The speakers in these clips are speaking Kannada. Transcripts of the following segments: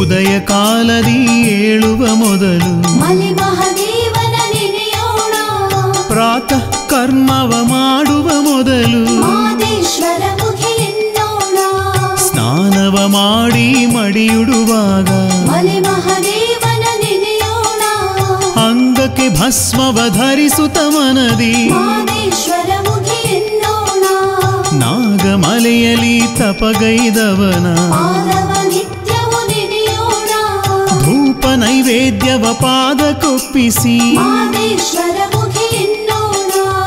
ಉದಯ ಕಾಲದಿ ಏಳುವ ಮೊದಲು ಮಲೆ ಮಹದೇವನ ನೆನೆಯೋಣ ಪ್ರಾತಃ ಕರ್ಮವ ಮಾಡುವ ಮೊದಲು ಮಾದೇಶ್ವರ ಮುಖಿ ಎನ್ನೋಣ ಸ್ನಾನವ ಮಾಡಿ ಮಡಿಯುಡುವಾಗ ಮಲೆ ಮಹದೇವನ ನೆನೆಯೋಣ ಅಂಗಕ್ಕೆ ಭಸ್ಮವ ಧರಿಸುತ್ತ ಮನದಿ ಮಾದೇಶ್ವರ ಮುಖಿ ಎನ್ನೋಣ ನಾಗಮಲೆಯಲ್ಲಿ ತಪಗೈದವನ ಪಾದವ ನಿತ್ಯವು ನೆನೆಯೋಣ ಧೂಪ ನೈವೇದ್ಯವ ಪಾದಕ್ಕೊಪ್ಪಿಸಿ ಮಾದೇಶ್ವರ ಮುಖಿ ಎನ್ನೋಣ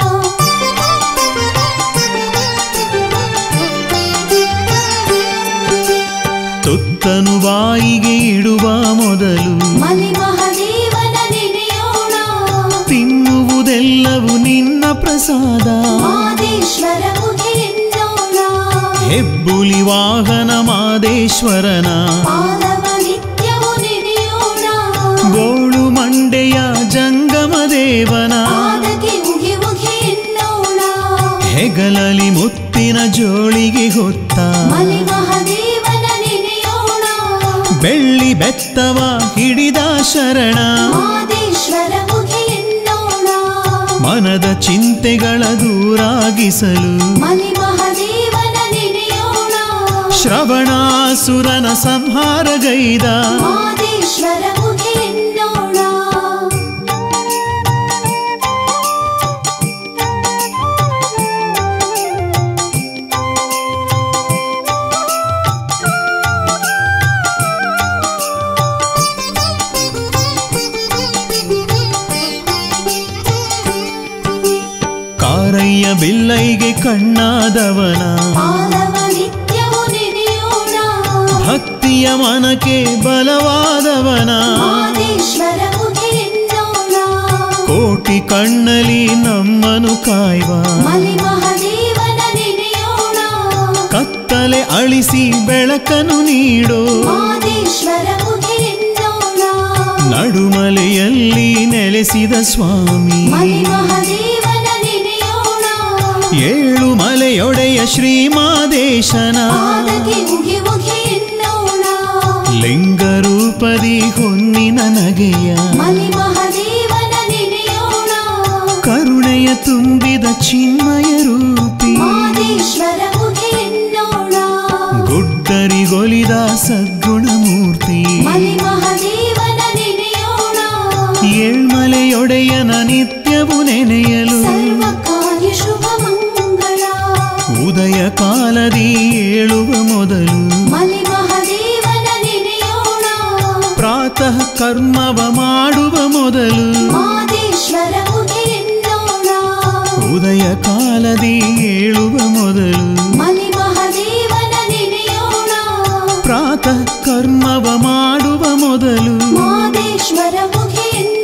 ತುತ್ತನು ಬಾಯಿಗೆ ಇಡುವ ಮೊದಲು ಮಲೆ ಮಹದೇವನ ನೆನೆಯೋಣ ತಿನ್ನುವುದೆಲ್ಲವೂ ನಿನ್ನ ಪ್ರಸಾದ ಮಾದೇಶ್ವರ ಮುಖಿ ಎನ್ನೋಣ ಹೆಬ್ಬುಲಿ ವಾಹನ ಮಾದೇಶ್ವರನ ಪಾದವ ನಿತ್ಯವು ನೆನೆಯೋಣ ಗೋಳು ಮಂಡೆಯ ಜಂಗಮ ದೇವನ ಪಾದಕ್ಕೆ ಉಗಿ ಉಗಿ ಎನ್ನೋಣ ಹೆಗಲಲಿ ಮುತ್ತಿನ ಜೋಳಿಗೆ ಹೊತ್ತ ಮಲೆ ಮಹದೇವನ ನೆನೆಯೋಣ ಬೆಳ್ಳಿ ಬೆತ್ತವ ಹಿಡಿದ ಶರಣ ಮಾದೇಶ್ವರ ಮುಖಿ ಎನ್ನೋಣ ಮನದ ಚಿಂತೆಗಳ ದೂರಾಗಿಸಲು ಮಲೆ ಮಹದೇವನ ನೆನೆಯೋಣ ಶ್ರವಣಾಸುರನ ಸಂಹಾರಗೈದ ಮಾದೇಶ್ವರ ಮುಖಿ ಎನ್ನೋಣ ಕಾರಯ್ಯ ಬಿಲ್ಲೈಗೆ ಕಣ್ಣಾದವನ ಪಾದವ ನಿತ್ಯವು ನೆನೆಯೋಣ ಭಕ್ತಿಯ ಮನಕ್ಕೆ ಬಲವಾದವನ ಮಾದೇಶ್ವರ ಮುಖಿ ಎನ್ನೋಣ ಕೋಟಿ ಕಣ್ಣಲಿ ನಮ್ಮನು ಕಾಯ್ವ ಮಲೆ ಮಹದೇವನ ನೆನೆಯೋಣ ಕತ್ತಲೆ ಅಳಿಸಿ ಬೆಳಕನು ನೀಡೋ ಮಾದೇಶ್ವರ ಮುಖಿ ಎನ್ನೋಣ ನಡುಮಲೆಯಲ್ಲಿ ನೆಲೆಸಿದ ಸ್ವಾಮಿ ಮಲೆ ಮಹದೇವನ ನೆನೆಯೋಣ ಏಳು ಮಲೆಯೊಡೆಯ ಶ್ರೀಮಾದೇಶನ ಪಾದಕ್ಕೆ ಉಗಿ ಉಗಿ ಎನ್ನೋಣ ಲಿಂಗರೂಪದಿ ಹೊನ್ನಿನ ನಗೆಯ ಮಲೆ ಮಹದೇವನ ನೆನೆಯೋಣ ಕರುಣೆಯ ತುಂಬಿದ ಚಿನ್ಮಯ ರೂಪಿ ಮಾದೇಶ್ವರ ಮುಖಿ ಎನ್ನೋಣ ಗುಡ್ಡರಿಗೊಲಿದ ಸದ್ಗುಣಮೂರ್ತಿ ಮಲೆ ಮಹದೇವನ ನೆನೆಯೋಣ ಏಳ್ಮಲೆಯೊಡೆಯನ ನಿತ್ಯವು ನೆನೆಯಲು ಸರ್ವ ಕಾರ್ಯ ಶುಭ ಮಂಗಳ ಉದಯ ಕಾಲದಿ ಏಳುವ ಮೊದಲು ಮಲೆ ಮಹದೇವನ ನೆನೆಯೋಣ ಪ್ರಾತಃ ಕರ್ಮವ ಮಾಡುವ ಮೊದಲು ಮಾದೇಶ್ವರ ಮುಖಿ ಎನ್ನೋಣ ಉದಯ ಕಾಲದಿ ಏಳುವ ಮೊದಲು ಮಲೆ ಮಹದೇವನ ನೆನೆಯೋಣ ಪ್ರಾತಃ ಕರ್ಮವ ಮಾಡುವ ಮೊದಲು ಮಾದೇಶ್ವರ ಮುಖಿ ಎನ್ನೋಣ